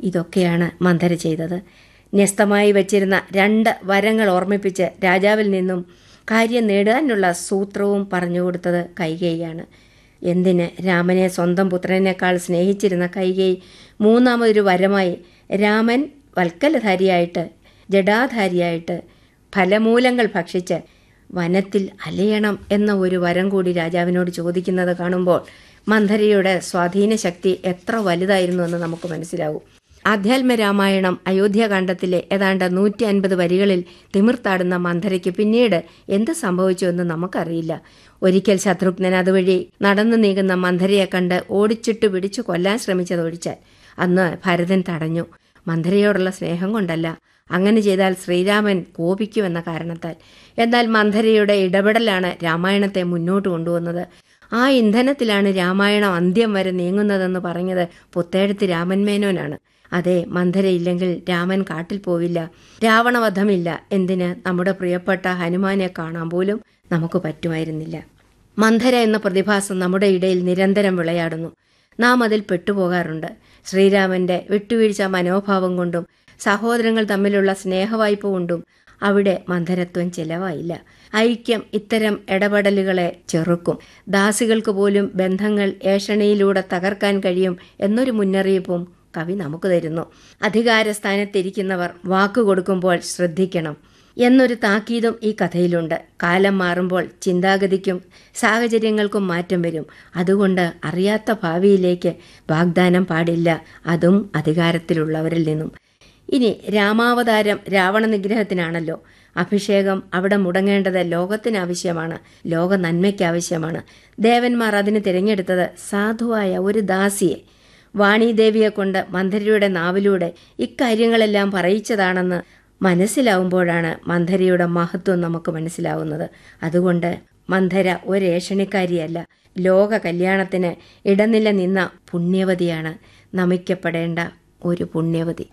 ഇതൊക്കെയാണ് മന്ധര ചെയ്തത് ന്യസ്തമായി വച്ചിരുന്ന രണ്ട് വരങ്ങൾ ഓർമ്മിപ്പിച്ച് രാജാവിൽ നിന്നും കാര്യം നേടാനുള്ള സൂത്രവും പറഞ്ഞുകൊടുത്തത് കൈകേയാണ് എന്തിന് രാമനെ സ്വന്തം പുത്രനേക്കാൾ സ്നേഹിച്ചിരുന്ന കൈകേയി മൂന്നാമതൊരു വരമായി രാമൻ വൽക്കലധാരിയായിട്ട് ജഡാധാരിയായിട്ട് ഫലമൂലങ്ങൾ ഭക്ഷിച്ച് വനത്തിൽ അലയണം എന്ന ഒരു വരം കൂടി രാജാവിനോട് ചോദിക്കുന്നത് കാണുമ്പോൾ മന്ധരയുടെ സ്വാധീന ശക്തി എത്ര വലുതായിരുന്നു എന്ന് നമുക്ക് മനസ്സിലാവും ആധ്യാത്മ രാമായണം അയോധ്യാകാന്ഡത്തിലെ ഏതാണ്ട് നൂറ്റി അൻപത് വരികളിൽ തിമിർത്താടുന്ന മന്ധരയ്ക്ക് പിന്നീട് എന്ത് സംഭവിച്ചു എന്ന് നമുക്കറിയില്ല ഒരിക്കൽ ശത്രുഘ്നൻ അതുവഴി നടന്നു നീങ്ങുന്ന മന്ധരയെ കണ്ട് ഓടിച്ചിട്ട് പിടിച്ചു കൊല്ലാൻ ശ്രമിച്ചതൊഴിച്ചാൽ അന്ന് ഭരതൻ തടഞ്ഞു മന്ധരയോടുള്ള സ്നേഹം കൊണ്ടല്ല അങ്ങനെ ചെയ്താൽ ശ്രീരാമൻ കോപിക്കുമെന്ന കാരണത്താൽ എന്നാൽ മന്ധരയുടെ ഇടപെടലാണ് രാമായണത്തെ മുന്നോട്ട് കൊണ്ടുവന്നത് ആ ഇന്ധനത്തിലാണ് രാമായണം അന്ത്യം വരെ നീങ്ങുന്നതെന്ന് പറഞ്ഞത് പുത്തേഴത്ത് രാമൻ മേനോനാണ് അതെ മന്ധരയില്ലെങ്കിൽ രാമൻ കാട്ടിൽ പോവില്ല രാവണവധമില്ല എന്തിന് നമ്മുടെ പ്രിയപ്പെട്ട ഹനുമാനെ കാണാൻ പോലും നമുക്ക് പറ്റുമായിരുന്നില്ല മന്ധര എന്ന പ്രതിഭാസം നമ്മുടെ ഇടയിൽ നിരന്തരം വിളയാടുന്നു നാം അതിൽ പെട്ടുപോകാറുണ്ട് ശ്രീരാമന്റെ വിട്ടുവീഴ്ച മനോഭാവം കൊണ്ടും സഹോദരങ്ങൾ തമ്മിലുള്ള സ്നേഹവായ്പ കൊണ്ടും അവിടെ മന്ധരത്വം ചെലവായില്ല ഐക്യം ഇത്തരം ഇടപെടലുകളെ ചെറുക്കും ദാസികൾക്ക് പോലും ബന്ധങ്ങൾ ഏഷണിയിലൂടെ തകർക്കാൻ കഴിയും എന്നൊരു മുന്നറിയിപ്പും കവി നമുക്ക് തരുന്നു അധികാരസ്ഥാനത്തിരിക്കുന്നവർ വാക്കു കൊടുക്കുമ്പോൾ ശ്രദ്ധിക്കണം എന്നൊരു താക്കീതും ഈ കഥയിലുണ്ട് കാലം മാറുമ്പോൾ ചിന്താഗതിക്കും സാഹചര്യങ്ങൾക്കും മാറ്റം വരും അതുകൊണ്ട് അറിയാത്ത ഭാവിയിലേക്ക് വാഗ്ദാനം പാടില്ല അതും അധികാരത്തിലുള്ളവരിൽ നിന്നും ഇനി രാമാവതാരം രാവണ നിഗ്രഹത്തിനാണല്ലോ അഭിഷേകം അവിടെ മുടങ്ങേണ്ടത് ലോകത്തിന് ആവശ്യമാണ് ലോക നന്മയ്ക്ക് ആവശ്യമാണ് ദേവന്മാർ അതിന് തിരഞ്ഞെടുത്തത് സാധുവായ ഒരു ദാസിയെ വാണീദേവിയെ കൊണ്ട് മന്ധരയുടെ നാവിലൂടെ ഇക്കാര്യങ്ങളെല്ലാം പറയിച്ചതാണെന്ന് മനസ്സിലാവുമ്പോഴാണ് മന്ധരയുടെ മഹത്വം നമുക്ക് മനസ്സിലാവുന്നത് അതുകൊണ്ട് മന്ധര ഒരേഷണിക്കാരിയല്ല ലോക കല്യാണത്തിന് ഇടനില നിന്ന പുണ്യവതിയാണ് നമിക്കപ്പെടേണ്ട ഒരു പുണ്യവതി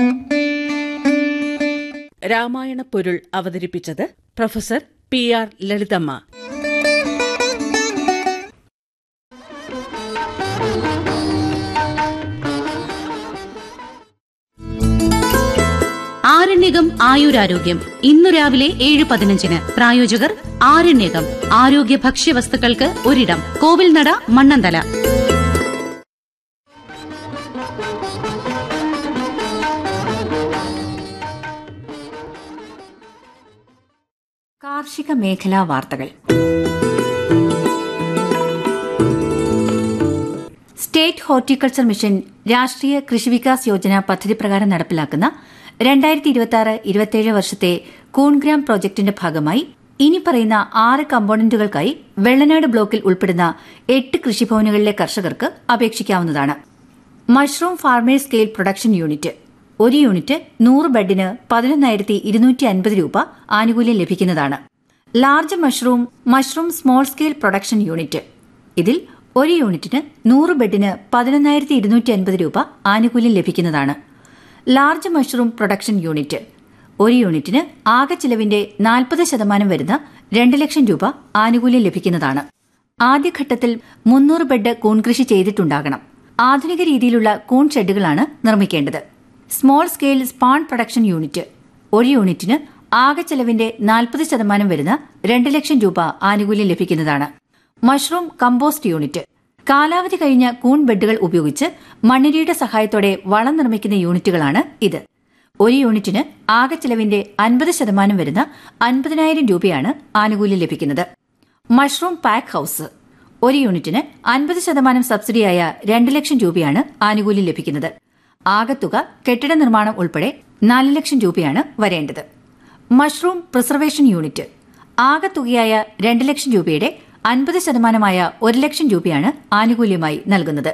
രാമായണ പൊരുൾ അവതരിപ്പിച്ചത് പ്രൊഫസർ പി ആർ ലളിതമ്മ ആരണ്യകം ആയുരാരോഗ്യം ഇന്നു രാവിലെ ഏഴ് പതിനഞ്ചിന് പ്രായോജകർ ആരണ്യകം ആരോഗ്യ ഭക്ഷ്യവസ്തുക്കൾക്ക് ഒരിടം കോവിൽനട മണ്ണന്തല കാർഷിക മേഖലാ വാർത്തകൾ സ്റ്റേറ്റ് ഹോർട്ടിക്കൾച്ചർ മിഷൻ രാഷ്ട്രീയ കൃഷി വികാസ് യോജന പദ്ധതി പ്രകാരം നടപ്പിലാക്കുന്ന രണ്ടായിരത്തി ഇരുപത്തി ആറ് ഇരുപത്തിയേഴ് വർഷത്തെ കൂൺഗ്രാം പ്രോജക്ടിന്റെ ഭാഗമായി ഇനി പറയുന്ന ആറ് കമ്പോണന്റുകൾക്കായി വെള്ളനാട് ബ്ലോക്കിൽ ഉൾപ്പെടുന്ന എട്ട് കൃഷിഭവനുകളിലെ കർഷകർക്ക് അപേക്ഷിക്കാവുന്നതാണ് mushroom farmers scale production unit ഒരു യൂണിറ്റ് നൂറ് ബെഡിന് പതിനൊന്നായിരത്തി ഇരുന്നൂറ്റി അൻപത് രൂപ ആനുകൂല്യം ലഭിക്കുന്നതാണ് large mushroom mushroom small scale production unit ഇതിൽ ഒരു യൂണിറ്റിന് നൂറ് ബെഡിന് പതിനൊന്നായിരത്തി ഇരുന്നൂറ്റി അൻപത് രൂപ ആനുകൂല്യം ലഭിക്കുന്നതാണ് ലാർജ് മഷ്റൂം പ്രൊഡക്ഷൻ യൂണിറ്റ് ഒരു യൂണിറ്റിന് ആകെ ചിലവിന്റെ നാൽപ്പത് ശതമാനം വരുന്ന രണ്ട് ലക്ഷം രൂപ ആനുകൂല്യം ലഭിക്കുന്നതാണ് ആദ്യഘട്ടത്തിൽ മുന്നൂറ് ബെഡ് കൂൺ കൃഷി ചെയ്തിട്ടുണ്ടാകണം ആധുനിക രീതിയിലുള്ള കൂൺ ഷെഡുകളാണ് നിർമ്മിക്കേണ്ടത് small scale spawn production unit ഒരു യൂണിറ്റിന് ആകെ ചെലവിന്റെ നാൽപ്പത് ശതമാനം വരുന്ന രണ്ട് ലക്ഷം രൂപ ആനുകൂല്യം ലഭിക്കുന്നതാണ് മഷ്റൂം കമ്പോസ്റ്റ് യൂണിറ്റ് കാലാവധി കഴിഞ്ഞ കൂൺ ബെഡുകൾ ഉപയോഗിച്ച് മണ്ണിരയുടെ സഹായത്തോടെ വളം നിർമ്മിക്കുന്ന യൂണിറ്റുകളാണ് ഇത് ഒരു യൂണിറ്റിന് ആകെ ചെലവിന്റെ അൻപത് ശതമാനം വരുന്ന അൻപതിനായിരം രൂപയാണ് ആനുകൂല്യം ലഭിക്കുന്നത് മഷ്റൂം പാക്ക് ഹൌസ് ഒരു യൂണിറ്റിന് അൻപത് ശതമാനം സബ്സിഡിയായ രണ്ട് ലക്ഷം രൂപയാണ് ആനുകൂല്യം ലഭിക്കുന്നത് ആകത്തുക കെട്ടിട നിർമ്മാണം ഉൾപ്പെടെ നാല് ലക്ഷം രൂപയാണ് വരേണ്ടത് മഷ്റൂം പ്രിസർവേഷൻ യൂണിറ്റ് ആകത്തുകയായ രണ്ട് ലക്ഷം രൂപയുടെ അൻപത് ശതമാനമായ ഒരു ലക്ഷം രൂപയാണ് ആനുകൂല്യമായി നൽകുന്നത്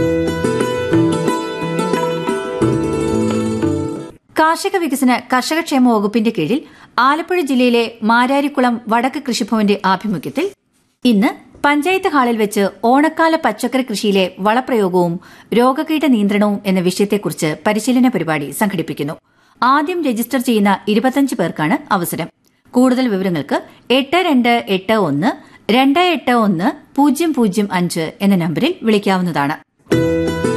കാർഷിക വികസന കർഷകക്ഷേമ വകുപ്പിന്റെ കീഴിൽ ആലപ്പുഴ ജില്ലയിലെ മാരാരിക്കുളം വടക്ക് കൃഷിഭവന്റെ ആഭിമുഖ്യത്തിൽ ഇന്ന് പഞ്ചായത്ത് ഹാളിൽ വെച്ച് ഓണക്കാല പച്ചക്കറി കൃഷിയിലെ വളപ്രയോഗവും രോഗകീട നിയന്ത്രണവും എന്ന വിഷയത്തെക്കുറിച്ച് പരിശീലന പരിപാടി സംഘടിപ്പിക്കുന്നു ആദ്യം രജിസ്റ്റർ ചെയ്യുന്ന ഇരുപത്തഞ്ച് പേർക്കാണ് അവസരം കൂടുതൽ വിവരങ്ങൾക്ക് എട്ട് രണ്ട് എട്ട് ഒന്ന് രണ്ട് എട്ട് ഒന്ന് പൂജ്യം പൂജ്യം അഞ്ച് എന്ന നമ്പറിൽ വിളിക്കാവുന്നതാണ്